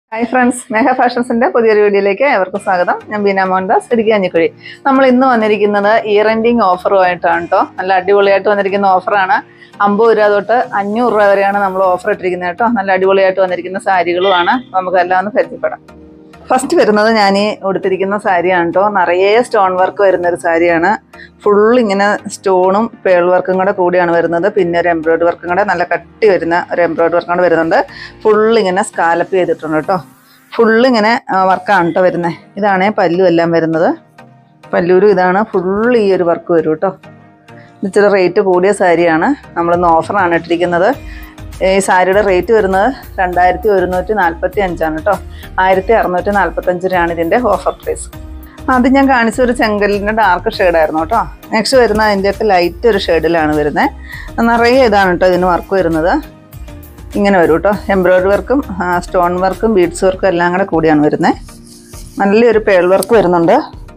hi friends മേഘ ഫാഷൻസിന്റെ പുതിയൊരു വീഡിയോയിലേക്ക് ഏവർക്കും സ്വാഗതം ഞാൻ ബീന മോഹൻദാസ് ഇടുക്കി അഞ്ഞിക്കുഴി നമ്മൾ ഇന്ന് വന്നിരിക്കുന്നത് ഇയർ എൻഡിങ് ഓഫറുമായിട്ടാണ് കേട്ടോ നല്ല അടിപൊളിയായിട്ട് വന്നിരിക്കുന്ന ഓഫറാണ് അമ്പത് രൂപ തൊട്ട് അഞ്ഞൂറ് രൂപ വരെയാണ് നമ്മൾ ഓഫർ ഇട്ടിരിക്കുന്നത് കേട്ടോ നല്ല അടിപൊളിയായിട്ട് വന്നിരിക്കുന്ന സാരികളുമാണ് നമുക്ക് എല്ലാം ഒന്ന് പരിചയപ്പെടാം ഫസ്റ്റ് വരുന്നത് ഞാൻ ഈ ഉടുത്തിരിക്കുന്ന സാരിയാണ് കേട്ടോ നിറയെ സ്റ്റോൺ വർക്ക് വരുന്ന ഒരു സാരിയാണ് ഫുൾ ഇങ്ങനെ സ്റ്റോണും പേൾ വർക്കും കൂടെ കൂടിയാണ് വരുന്നത് പിന്നെ ഒരു എംബ്രോയിഡറി വർക്കും കൂടെ നല്ല കട്ടി വരുന്ന ഒരു എംബ്രോയിഡറി വർക്കും കൂടെ വരുന്നുണ്ട് ഫുൾ ഇങ്ങനെ സ്കാലപ്പ് ചെയ്തിട്ടുണ്ട് കേട്ടോ ഫുൾ ഇങ്ങനെ വർക്കാണ് കേട്ടോ വരുന്നത് ഇതാണ് പല്ലു എല്ലാം വരുന്നത് പല്ലൂരും ഇതാണ് ഫുൾ ഈ ഒരു വർക്ക് വരും കേട്ടോ ഇച്ചിരി റേറ്റ് കൂടിയ സാരിയാണ് നമ്മളിന്ന് ഓഫറാണ് ഇട്ടിരിക്കുന്നത് ഈ സാരിയുടെ റേറ്റ് വരുന്നത് രണ്ടായിരത്തി ഒരുന്നൂറ്റി നാൽപ്പത്തി അഞ്ചാണ് കേട്ടോ ആയിരത്തി അറുന്നൂറ്റി നാൽപ്പത്തഞ്ച് രൂപയാണ് ഇതിൻ്റെ ഓഫർ പ്രൈസ് ആദ്യം ഞാൻ കാണിച്ച ഒരു ചെങ്കലിൻ്റെ ഡാർക്ക് ഷെയ്ഡായിരുന്നു കേട്ടോ നെക്സ്റ്റ് വരുന്നത് അതിൻ്റെയൊക്കെ ലൈറ്റ് ഒരു ഷെയ്ഡിലാണ് വരുന്നത് നിറയെ ഇതാണ് കേട്ടോ ഇതിന് വർക്ക് വരുന്നത് ഇങ്ങനെ വരും കേട്ടോ എംബ്രോയിഡറി വർക്കും സ്റ്റോൺ വർക്കും ബീഡ്സ് വർക്കും എല്ലാം കൂടെ കൂടിയാണ് വരുന്നത് നല്ലൊരു പേൾ വർക്ക് വരുന്നുണ്ട്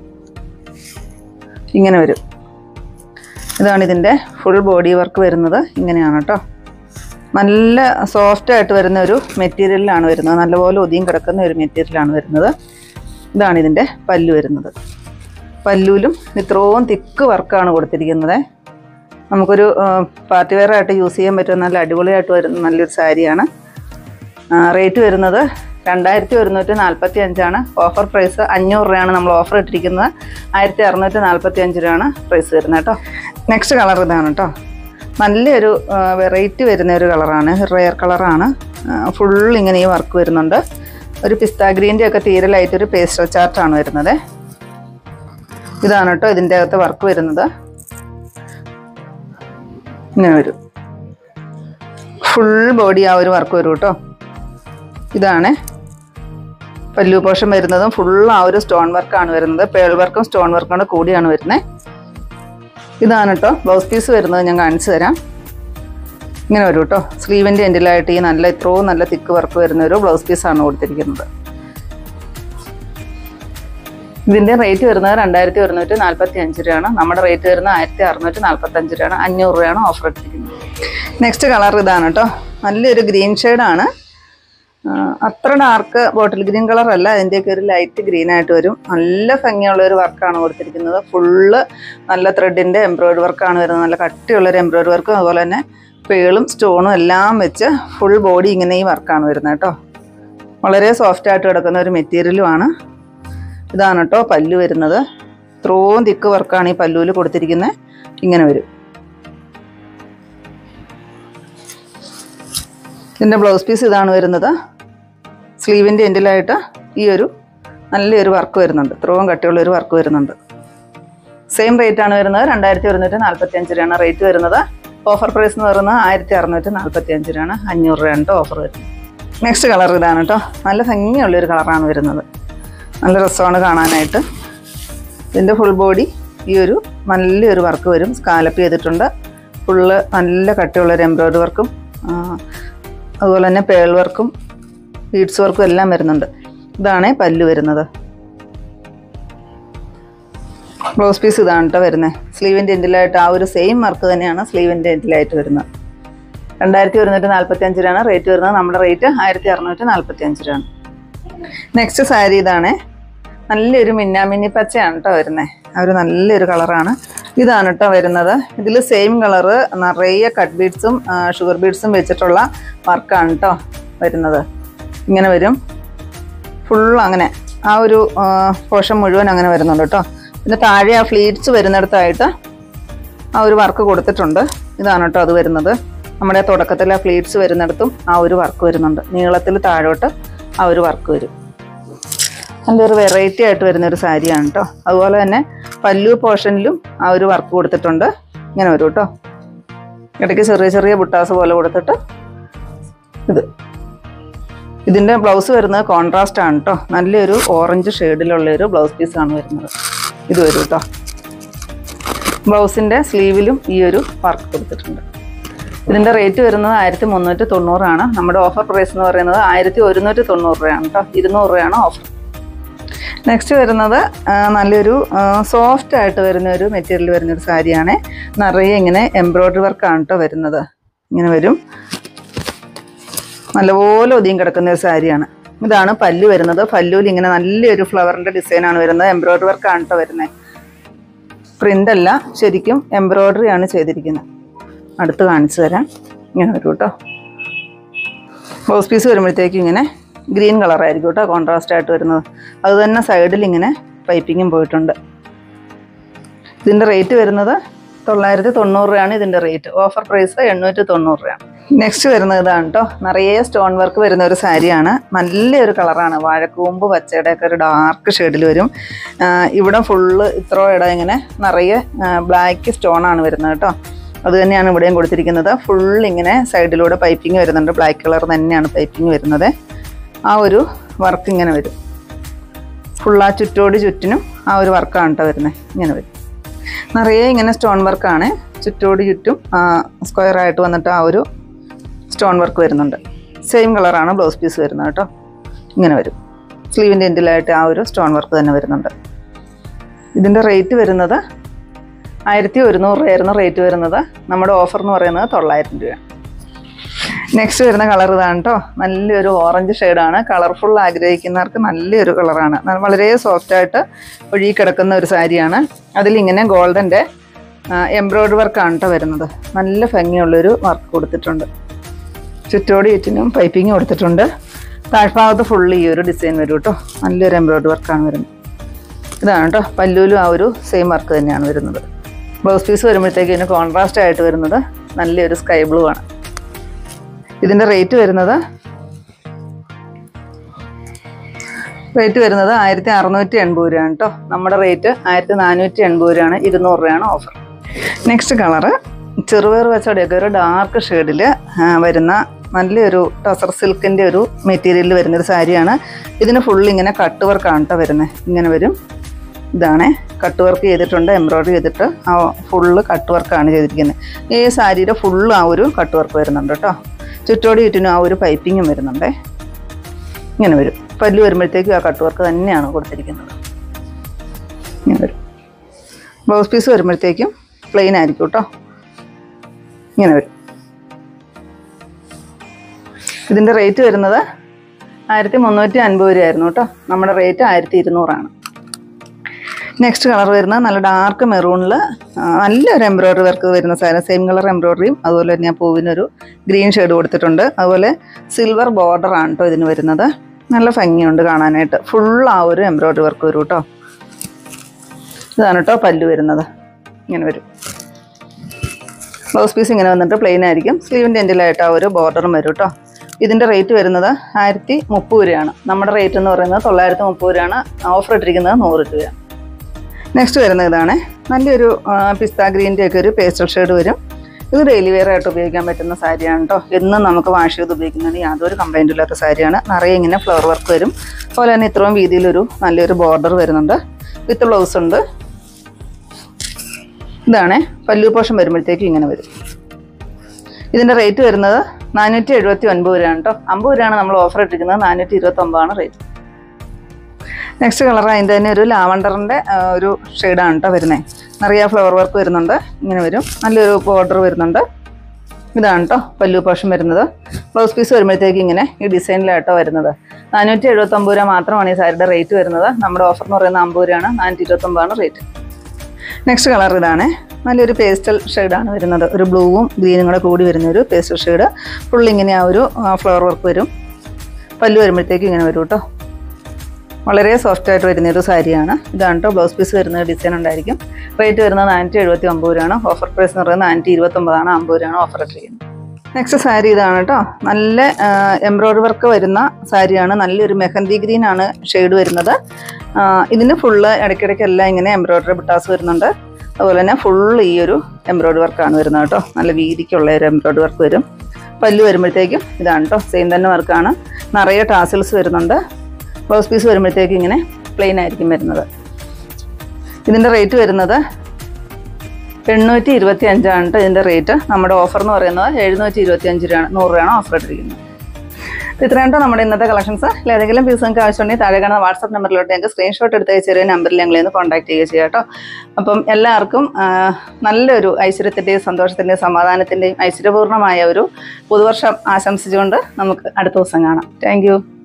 ഇങ്ങനെ വരും ഇതാണ് ഇതിൻ്റെ ഫുൾ ബോഡി വർക്ക് വരുന്നത് ഇങ്ങനെയാണ് കേട്ടോ നല്ല സോഫ്റ്റ് ആയിട്ട് വരുന്ന ഒരു മെറ്റീരിയലിലാണ് വരുന്നത് നല്ലപോലെ ഒതിയും കിടക്കുന്ന ഒരു മെറ്റീരിയലാണ് വരുന്നത് ഇതാണ് ഇതിൻ്റെ പല്ലു വരുന്നത് പല്ലുവിലും ഇത്രയും തിക്ക് വർക്കാണ് കൊടുത്തിരിക്കുന്നത് നമുക്കൊരു പാർട്ടി വെയർ ആയിട്ട് യൂസ് ചെയ്യാൻ പറ്റുന്ന നല്ല അടിപൊളിയായിട്ട് വരുന്ന നല്ലൊരു സാരിയാണ് റേറ്റ് വരുന്നത് രണ്ടായിരത്തി ഒരുന്നൂറ്റി നാൽപ്പത്തി അഞ്ചാണ് ഓഫർ പ്രൈസ് അഞ്ഞൂറ് രൂപയാണ് നമ്മൾ ഓഫർ ഇട്ടിരിക്കുന്നത് ആയിരത്തി അറുന്നൂറ്റി നാൽപ്പത്തി അഞ്ച് രൂപയാണ് പ്രൈസ് വരുന്നത് കേട്ടോ നെക്സ്റ്റ് കളർ ഇതാണ് കേട്ടോ നല്ലൊരു വെറൈറ്റി വരുന്ന ഒരു കളറാണ് റെയർ കളറാണ് ഫുൾ ഇങ്ങനെ ഈ വർക്ക് വരുന്നുണ്ട് ഒരു പിസ്ത ഗ്രീൻ്റെ ഒക്കെ തീരെ ലൈറ്റ് ഒരു പേസ്റ്റൽ ചാർട്ടാണ് വരുന്നത് ഇതാണ് കേട്ടോ ഇതിൻ്റെ അകത്ത് വർക്ക് വരുന്നത് ഇങ്ങനെ വരും ഫുൾ ബോഡി ആ ഒരു വർക്ക് വരും കേട്ടോ ഇതാണ് പല്ലു പോഷൻ വരുന്നതും ഫുൾ ആ ഒരു സ്റ്റോൺ വർക്കാണ് വരുന്നത് പേൾ വർക്കും സ്റ്റോൺ വർക്കും കൂടിയാണ് വരുന്നത് ഇതാണ് കേട്ടോ ബ്ലൗസ് പീസ് വരുന്നത് ഞാൻ കാണിച്ചു തരാം ഇങ്ങനെ വരും കേട്ടോ സ്ലീവിൻ്റെ എൻഡിലായിട്ട് ഈ നല്ല ഇത്രയും നല്ല തിക്ക് വർക്ക് വരുന്ന ഒരു ബ്ലൗസ് പീസാണ് കൊടുത്തിരിക്കുന്നത് ഇതിൻ്റെ റേറ്റ് വരുന്നത് രണ്ടായിരത്തി ഒരുന്നൂറ്റി നാൽപ്പത്തി അഞ്ച് രൂപയാണ് നമ്മുടെ റേറ്റ് വരുന്നത് ആയിരത്തി അറുന്നൂറ്റി നാൽപ്പത്തി അഞ്ച് രൂപയാണ് അഞ്ഞൂറ് രൂപയാണ് ഓഫർ ഇട്ടിരിക്കുന്നത് നെക്സ്റ്റ് കളർ ഇതാണ് കേട്ടോ നല്ലൊരു ഗ്രീൻ ഷെയ്ഡാണ് അത്ര ഡാർക്ക് ബോട്ടിൽ ഗ്രീൻ കളർ അല്ല അതിൻ്റെയൊക്കെ ഒരു ലൈറ്റ് ഗ്രീൻ ആയിട്ട് വരും നല്ല ഭംഗിയുള്ള ഒരു വർക്കാണ് കൊടുത്തിരിക്കുന്നത് ഫുള്ള് നല്ല ത്രെഡിൻ്റെ എംബ്രോയിഡറി വർക്കാണ് വരുന്നത് നല്ല കട്ടിയുള്ളൊരു എംബ്രോയിഡറി വർക്കും അതുപോലെ തന്നെ പേളും സ്റ്റോണും എല്ലാം വെച്ച് ഫുൾ ബോഡി ഇങ്ങനെ ഈ വർക്കാണ് വരുന്നത് കേട്ടോ വളരെ സോഫ്റ്റ് ആയിട്ട് കിടക്കുന്ന ഒരു മെറ്റീരിയലുമാണ് ഇതാണ് കേട്ടോ പല്ലു വരുന്നത് ഇത്രയും തിക്ക് വർക്കാണ് ഈ പല്ലുവിൽ കൊടുത്തിരിക്കുന്നത് ഇങ്ങനെ വരും ഇതിൻ്റെ ബ്ലൗസ് പീസ് ഇതാണ് വരുന്നത് സ്ലീവിൻ്റെ എൻഡിലായിട്ട് ഈ ഒരു നല്ലൊരു വർക്ക് വരുന്നുണ്ട് ഇത്രയും കട്ടിയുള്ള ഒരു വർക്ക് വരുന്നുണ്ട് സെയിം റേറ്റ് ആണ് വരുന്നത് രണ്ടായിരത്തി ഒരുന്നൂറ്റി നാൽപ്പത്തി അഞ്ച് രൂപയാണ് റേറ്റ് വരുന്നത് ഓഫർ പ്രൈസ് എന്ന് പറയുന്നത് ആയിരത്തി അറുന്നൂറ്റി നാൽപ്പത്തി അഞ്ച് രൂപയാണ് അഞ്ഞൂറ് രൂപയാണ് കേട്ടോ ഓഫർ വരുന്നത് നെക്സ്റ്റ് കളർ ഇതാണ് കേട്ടോ നല്ല ഭംഗിയുള്ളൊരു കളറാണ് വരുന്നത് നല്ല രസമാണ് കാണാനായിട്ട് ഇതിൻ്റെ ഫുൾ ബോഡി ഈ ഒരു നല്ലൊരു വർക്ക് വരും സ്കാലപ്പ് ചെയ്തിട്ടുണ്ട് ഫുള്ള് നല്ല കട്ടിയുള്ളൊരു എംബ്രോയിഡറി വർക്കും അതുപോലെ തന്നെ പേൾ വർക്കും ബീഡ്സ് വർക്കും എല്ലാം വരുന്നുണ്ട് ഇതാണ് പല്ലു വരുന്നത് ബ്ലൗസ് പീസ് ഇതാണ് കേട്ടോ വരുന്നത് സ്ലീവിൻ്റെ എൻഡിലായിട്ട് ആ ഒരു സെയിം വർക്ക് തന്നെയാണ് സ്ലീവിൻ്റെ എൻഡിലായിട്ട് വരുന്നത് രണ്ടായിരത്തി ഒരുന്നൂറ്റി നാൽപ്പത്തി അഞ്ച് രൂപയാണ് റേറ്റ് വരുന്നത് നമ്മുടെ റേറ്റ് ആയിരത്തി അറുന്നൂറ്റി നാൽപ്പത്തി അഞ്ച് രൂപയാണ് നെക്സ്റ്റ് സാരി ഇതാണ് നല്ലൊരു മിന്നാമിന്നി പച്ചയാണ് കേട്ടോ വരുന്നത് ആ ഒരു നല്ലൊരു കളറാണ് ഇതാണ് കേട്ടോ വരുന്നത് ഇതിൽ സെയിം കളറ് നിറയെ കട്ട് ബീഡ്സും ഷുഗർ ബീഡ്സും വെച്ചിട്ടുള്ള വർക്കാണ് കേട്ടോ വരുന്നത് ഇങ്ങനെ വരും ഫുൾ അങ്ങനെ ആ ഒരു പോഷൻ മുഴുവൻ അങ്ങനെ വരുന്നുണ്ട് കേട്ടോ പിന്നെ താഴെ ആ ഫ്ലീറ്റ്സ് വരുന്നിടത്തായിട്ട് ആ ഒരു വർക്ക് കൊടുത്തിട്ടുണ്ട് ഇതാണ് കേട്ടോ അത് വരുന്നത് നമ്മുടെ തുടക്കത്തിൽ ആ ഫ്ലീറ്റ്സ് വരുന്നിടത്തും ആ ഒരു വർക്ക് വരുന്നുണ്ട് നീളത്തിൽ താഴോട്ട് ആ ഒരു വർക്ക് വരും നല്ലൊരു വെറൈറ്റി ആയിട്ട് വരുന്ന ഒരു സാരിയാണ് കേട്ടോ അതുപോലെ തന്നെ പല്ലു പോർഷനിലും ആ ഒരു വർക്ക് കൊടുത്തിട്ടുണ്ട് ഇങ്ങനെ വരും കേട്ടോ ഇടയ്ക്ക് ചെറിയ ചെറിയ ബുട്ടാസ് പോലെ കൊടുത്തിട്ട് ഇത് ഇതിൻ്റെ ബ്ലൗസ് വരുന്നത് കോൺട്രാസ്റ്റ് ആണ് കേട്ടോ നല്ലൊരു ഓറഞ്ച് ഷെയ്ഡിലുള്ള ഒരു ബ്ലൗസ് പീസാണ് വരുന്നത് ഇത് വരും കേട്ടോ ബ്ലൗസിൻ്റെ സ്ലീവിലും ഈ ഒരു വർക്ക് കൊടുത്തിട്ടുണ്ട് ഇതിൻ്റെ റേറ്റ് വരുന്നത് ആയിരത്തി മുന്നൂറ്റി തൊണ്ണൂറാണ് നമ്മുടെ ഓഫർ പ്രൈസ് എന്ന് പറയുന്നത് ആയിരത്തി ഒരുന്നൂറ്റി തൊണ്ണൂറ് രൂപയാണ് കേട്ടോ ഇരുന്നൂറ് രൂപയാണ് ഓഫർ നെക്സ്റ്റ് വരുന്നത് ആ, നല്ലൊരു സോഫ്റ്റ് ആയിട്ട് വരുന്ന ഒരു മെറ്റീരിയൽ വരുന്ന ഒരു സാരിയാണ് നിറയെ ഇങ്ങനെ എംബ്രോയ്ഡറി വർക്കാണ് കേട്ടോ വരുന്നത് ഇങ്ങനെ വരും നല്ലപോലെ ഒതിയും കിടക്കുന്ന ഒരു സാരിയാണ് ഇതാണ് പല്ലു വരുന്നത് പല്ലുവിൽ ഇങ്ങനെ നല്ലൊരു ഫ്ലവറിന്റെ ഡിസൈൻ ആണ് വരുന്നത് എംബ്രോയിഡറി വർക്ക് ആണ് കേട്ടോ വരുന്നത് പ്രിന്റ് അല്ല ശരിക്കും എംബ്രോയിഡറി ആണ് ചെയ്തിരിക്കുന്നത് അടുത്ത് കാണിച്ചു തരാം ഇങ്ങനെ വരും കേട്ടോ ബ്ലൗസ് പീസ് വരുമ്പോഴത്തേക്കും ഇങ്ങനെ ഗ്രീൻ കളറായിരിക്കും കേട്ടോ കോൺട്രാസ്റ്റ് ആയിട്ട് വരുന്നത് അത് തന്നെ സൈഡിൽ ഇങ്ങനെ പൈപ്പിങ്ങും പോയിട്ടുണ്ട് ഇതിൻ്റെ റേറ്റ് വരുന്നത് തൊള്ളായിരത്തി തൊണ്ണൂറ് രൂപയാണ് ഇതിൻ്റെ റേറ്റ് ഓഫർ പ്രൈസ് എണ്ണൂറ്റി തൊണ്ണൂറ് രൂപയാണ് നെക്സ്റ്റ് വരുന്നത് ഇതാണ് കേട്ടോ നിറയെ സ്റ്റോൺ വർക്ക് വരുന്ന ഒരു സാരിയാണ് നല്ലൊരു കളറാണ് വാഴക്കൂമ്പ് പച്ചയുടെ ഒക്കെ ഒരു ഡാർക്ക് ഷെയ്ഡിൽ വരും ആ, ഇവിടെ ഫുള്ള് ഇത്ര ഇടം ഇങ്ങനെ നിറയെ ബ്ലാക്ക് സ്റ്റോൺ ആണ് വരുന്നത് കേട്ടോ അത് തന്നെയാണ് ഇവിടെയും കൊടുത്തിരിക്കുന്നത് ഫുൾ ഇങ്ങനെ സൈഡിലൂടെ പൈപ്പിംഗ് വരുന്നുണ്ട് ബ്ലാക്ക് കളർ തന്നെയാണ് പൈപ്പിംഗ് വരുന്നത് ആ ഒരു വർക്ക് ഇങ്ങനെ വരും ഫുൾ ആ ചുറ്റോട് ചുറ്റിനും ആ ഒരു വർക്കാണ് കേട്ടോ വരുന്നത് ഇങ്ങനെ വരും നിറയെ ഇങ്ങനെ സ്റ്റോൺ വർക്കാണ് ചുറ്റോട് ചുറ്റും സ്ക്വയർ ആയിട്ട് വന്നിട്ട് ആ ഒരു സ്റ്റോൺ വർക്ക് വരുന്നുണ്ട് സെയിം കളറാണ് ബ്ലൗസ് പീസ് വരുന്നത് കേട്ടോ ഇങ്ങനെ വരും സ്ലീവിൻ്റെ എൻഡിലായിട്ട് ആ ഒരു സ്റ്റോൺ വർക്ക് തന്നെ വരുന്നുണ്ട് ഇതിൻ്റെ റേറ്റ് വരുന്നത് ആയിരത്തി ഒരുന്നൂറ് രൂപയായിരുന്നു റേറ്റ് വരുന്നത് നമ്മുടെ ഓഫർ എന്ന് പറയുന്നത് തൊള്ളായിരം രൂപ നെക്സ്റ്റ് വരുന്ന കളർ ഇതാണ് കേട്ടോ നല്ലൊരു ഓറഞ്ച് ഷെയ്ഡാണ് കളർഫുൾ ആഗ്രഹിക്കുന്നവർക്ക് നല്ലൊരു കളറാണ് വളരെ സോഫ്റ്റ് ആയിട്ട് ഒഴുകി കിടക്കുന്ന ഒരു സാരിയാണ് അതിലിങ്ങനെ ഗോൾഡൻ്റെ എംബ്രോയ്ഡറി വർക്കാണ് കേട്ടോ വരുന്നത് നല്ല ഭംഗിയുള്ളൊരു വർക്ക് കൊടുത്തിട്ടുണ്ട് ചുറ്റോട് ചുറ്റിനും പൈപ്പിംഗ് കൊടുത്തിട്ടുണ്ട് താഴ്ഭാഗത്ത് ഫുള്ള് ഈ ഒരു ഡിസൈൻ വരും കേട്ടോ നല്ലൊരു എംബ്രോയ്ഡറി വർക്കാണ് വരുന്നത് ഇതാണ് കേട്ടോ പല്ലൂലും ആ ഒരു സെയിം വർക്ക് തന്നെയാണ് വരുന്നത് ബ്ലൗസ് പീസ് വരുമ്പോഴത്തേക്ക് ഇതിന് കോൺട്രാസ്റ്റ് ആയിട്ട് വരുന്നത് നല്ലൊരു സ്കൈ ബ്ലൂ ആണ് ഇതിൻ്റെ റേറ്റ് വരുന്നത് റേറ്റ് വരുന്നത് ആയിരത്തി അറുന്നൂറ്റി എൺപത് രൂപയാണ് കേട്ടോ നമ്മുടെ റേറ്റ് ആയിരത്തി നാനൂറ്റി എൺപത് രൂപയാണ് ഇരുന്നൂറ് രൂപയാണ് ഓഫർ നെക്സ്റ്റ് കളറ് ചെറുപയർ വെച്ചോടെയൊക്കെ ഒരു ഡാർക്ക് ഷെയ്ഡിൽ വരുന്ന നല്ലൊരു ടസർ സിൽക്കിൻ്റെ ഒരു മെറ്റീരിയലിൽ വരുന്നൊരു സാരിയാണ് ഇതിന് ഫുൾ ഇങ്ങനെ കട്ട് വർക്കാണ് കേട്ടോ വരുന്നത് ഇങ്ങനെ വരും ഇതാണ് കട്ട് വർക്ക് ചെയ്തിട്ടുണ്ട് എംബ്രോയ്ഡറി ചെയ്തിട്ട് ആ ഫുള്ള് കട്ട് വർക്കാണ് ചെയ്തിരിക്കുന്നത് ഈ സാരിയുടെ ഫുള്ള് ആ ഒരു കട്ട് വർക്ക് വരുന്നുണ്ട് കേട്ടോ ചുറ്റോടി ചുറ്റിനും ആ ഒരു പൈപ്പിങ്ങും വരുന്നുണ്ടേ ഇങ്ങനെ വരും പല്ല് വരുമ്പോഴത്തേക്കും ആ കട്ട് വർക്ക് തന്നെയാണ് കൊടുത്തിരിക്കുന്നത് ഇങ്ങനെ വരും ബ്ലൗസ് പീസ് വരുമ്പോഴത്തേക്കും പ്ലെയിൻ ആയിരിക്കും കേട്ടോ ഇങ്ങനെ വരും ഇതിൻ്റെ റേറ്റ് വരുന്നത് ആയിരത്തി മുന്നൂറ്റി അൻപത് രൂപയായിരുന്നു കേട്ടോ നമ്മുടെ റേറ്റ് ആയിരത്തി ഇരുന്നൂറാണ് നെക്സ്റ്റ് കളർ വരുന്നത് നല്ല ഡാർക്ക് മെറൂണിൽ നല്ലൊരു എംബ്രോയ്ഡറി വർക്ക് വരുന്ന സാധനം സെയിം കളർ എംബ്രോയ്ഡറിയും അതുപോലെ തന്നെ ആ പൂവിനൊരു ഗ്രീൻ ഷെയ്ഡ് കൊടുത്തിട്ടുണ്ട് അതുപോലെ സിൽവർ ബോർഡർ ആണ് കേട്ടോ ഇതിന് വരുന്നത് നല്ല ഭംഗിയുണ്ട് കാണാനായിട്ട് ഫുൾ ആ ഒരു എംബ്രോയ്ഡറി വർക്ക് വരും കേട്ടോ ഇതാണ് കേട്ടോ പല്ല് വരുന്നത് ഇങ്ങനെ വരും ബ്ലൗസ് പീസ് ഇങ്ങനെ വന്നിട്ട് പ്ലെയിൻ ആയിരിക്കും സ്ലീവിൻ്റെ എൻഡിലായിട്ട് ആ ഒരു ബോർഡറും വരും കേട്ടോ ഇതിൻ്റെ റേറ്റ് വരുന്നത് ആയിരത്തി മുപ്പത് രൂപയാണ് നമ്മുടെ റേറ്റ് എന്ന് പറയുന്നത് തൊള്ളായിരത്തി മുപ്പത് രൂപയാണ് ഓഫർ ഇട്ടിരിക്കുന്നത് നൂറ് രൂപയാണ് നെക്സ്റ്റ് വരുന്ന ഇതാണ് നല്ലൊരു പിസ്ത ഗ്രീൻ്റെ ഒക്കെ ഒരു പേസ്റ്റൽ ഷെയ്ഡ് വരും ഇത് ഡെയിലി വെയർ ആയിട്ട് ഉപയോഗിക്കാൻ പറ്റുന്ന സാരിയാണ് കേട്ടോ എന്നും നമുക്ക് വാഷ് ചെയ്ത് ഉപയോഗിക്കുന്നതിന് യാതൊരു കംപ്ലൈൻറ്റും ഇല്ലാത്ത സാരിയാണ് നിറയെ ഇങ്ങനെ ഫ്ലവർ വർക്ക് വരും അതുപോലെ തന്നെ ഇത്രയും വീതിയിലൊരു നല്ലൊരു ബോർഡർ വരുന്നുണ്ട് വിത്ത് ബ്ലൗസ് ഉണ്ട് ഇതാണ് പല്ലു പോഷൻ വരുമ്പോഴത്തേക്കും ഇങ്ങനെ വരും ഇതിൻ്റെ റേറ്റ് വരുന്നത് നാനൂറ്റി എഴുപത്തി ഒൻപത് രൂപയാണ് കേട്ടോ അമ്പത് രൂപയാണ് നമ്മൾ ഓഫർ ഇട്ടിരിക്കുന്നത് നാനൂറ്റി ഇരുപത്തി ഒമ്പതാണ് റേറ്റ് നെക്സ്റ്റ് കളർ അതിൻ്റെ തന്നെ ഒരു ലാവണ്ടറിൻ്റെ ഒരു ഷെയ്ഡാണ് കേട്ടോ വരുന്നത് നിറയെ ഫ്ലവർ വർക്ക് വരുന്നുണ്ട് ഇങ്ങനെ വരും നല്ലൊരു ബോർഡർ വരുന്നുണ്ട് ഇതാണ് കേട്ടോ പല്ലു പോഷൻ വരുന്നത് ബ്ലൗസ് പീസ് വരുമ്പോഴത്തേക്ക് ഇങ്ങനെ ഈ ഡിസൈനിലാട്ടോ വരുന്നത് നാനൂറ്റി എഴുപത്തൊമ്പത് രൂപ മാത്രമാണ് ഈ സാരിയുടെ റേറ്റ് വരുന്നത് നമ്മുടെ ഓഫർ എന്ന് പറയുന്നത് അമ്പത് രൂപയാണ് നാനൂറ്റി ഇരുപത്തൊമ്പതാണ് റേറ്റ് നെക്സ്റ്റ് കളർ ഇതാണ് നല്ലൊരു പേസ്റ്റൽ ഷെയ്ഡാണ് വരുന്നത് ഒരു ബ്ലൂവും ഗ്രീനും കൂടെ കൂടി വരുന്ന ഒരു പേസ്റ്റൽ ഷെയ്ഡ് ഫുൾ ഇങ്ങനെ ആ ഒരു ഫ്ലവർ വർക്ക് വരും പല്ല് വരുമ്പോഴത്തേക്കും ഇങ്ങനെ വരും കേട്ടോ വളരെ സോഫ്റ്റ് ആയിട്ട് വരുന്ന ഒരു സാരിയാണ് ഇതാണ് കേട്ടോ ബ്ലൗസ് പീസ് വരുന്ന ഡിസൈൻ ഉണ്ടായിരിക്കും റേറ്റ് വരുന്നത് നാനൂറ്റി എഴുപത്തി ഒമ്പത് രൂപയാണ് ഓഫർ പ്രൈസ് എന്ന് പറയുന്നത് നാനൂറ്റി ഇരുപത്തൊമ്പതാണ് അമ്പത് രൂപയാണ് ഓഫർ ഇട്ടിരിക്കുന്നത് നെക്സ്റ്റ് സാരി ഇതാണ് കേട്ടോ നല്ല എംബ്രോയ്ഡറി വർക്ക് വരുന്ന സാരിയാണ് നല്ലൊരു മെഹന്തി ഗ്രീൻ ആണ് ഷെയ്ഡ് വരുന്നത് ആ, ഇതിന് ഫുള്ള് ഇടയ്ക്കിടയ്ക്കെല്ലാം ഇങ്ങനെ എംബ്രോയ്ഡറി ബിട്ടാസ് വരുന്നുണ്ട് അതുപോലെ തന്നെ ഫുൾ ഈ ഒരു എംബ്രോയ്ഡറി വർക്കാണ് വരുന്നത് കേട്ടോ നല്ല വീതിക്കുള്ള ഒരു എംബ്രോയ്ഡറി വർക്ക് വരും പല്ല് വരുമ്പോഴത്തേക്കും ഇതാണ് കേട്ടോ സെയിം തന്നെ വർക്കാണ് നിറയെ ടാസിൽസ് വരുന്നുണ്ട് ബ്ലൗസ് പീസ് വരുമ്പോഴത്തേക്കും ഇങ്ങനെ പ്ലെയിൻ ആയിരിക്കും വരുന്നത് ഇതിൻ്റെ റേറ്റ് വരുന്നത് എണ്ണൂറ്റി ഇരുപത്തി അഞ്ചാണ് കേട്ടോ ഇതിൻ്റെ റേറ്റ് നമ്മുടെ ഓഫർ എന്ന് പറയുന്നത് എഴുന്നൂറ്റി ഇരുപത്തി അഞ്ച് രൂപയാണ് നൂറ് രൂപയാണ് ഓഫർ ഇട്ടിരിക്കുന്നത് അപ്പോൾ ഇത്രയാണ് കേട്ടോ നമ്മുടെ ഇന്നത്തെ കളക്ഷൻസ് ഏതെങ്കിലും പീസ് നിങ്ങൾക്ക് ആവശ്യമുണ്ടെങ്കിൽ താഴെ കാണുന്ന വാട്സപ്പ് നമ്പറിലോട്ട് ഞങ്ങൾക്ക് സ്ക്രീൻഷോട്ട് എടുത്ത് അയച്ചു തരുന്ന നമ്പറിൽ ഞങ്ങളെ ഒന്ന് കോൺടാക്ട് ചെയ്യുക ചെയ്യാം കേട്ടോ അപ്പം എല്ലാവർക്കും ആ, നല്ലൊരു ഐശ്വര്യത്തിൻ്റെയും സന്തോഷത്തിൻ്റെയും സമാധാനത്തിൻ്റെയും ഐശ്വര്യപൂർണ്ണമായ ഒരു പുതുവർഷം ആശംസിച്ചുകൊണ്ട് നമുക്ക് അടുത്ത ദിവസം കാണാം താങ്ക്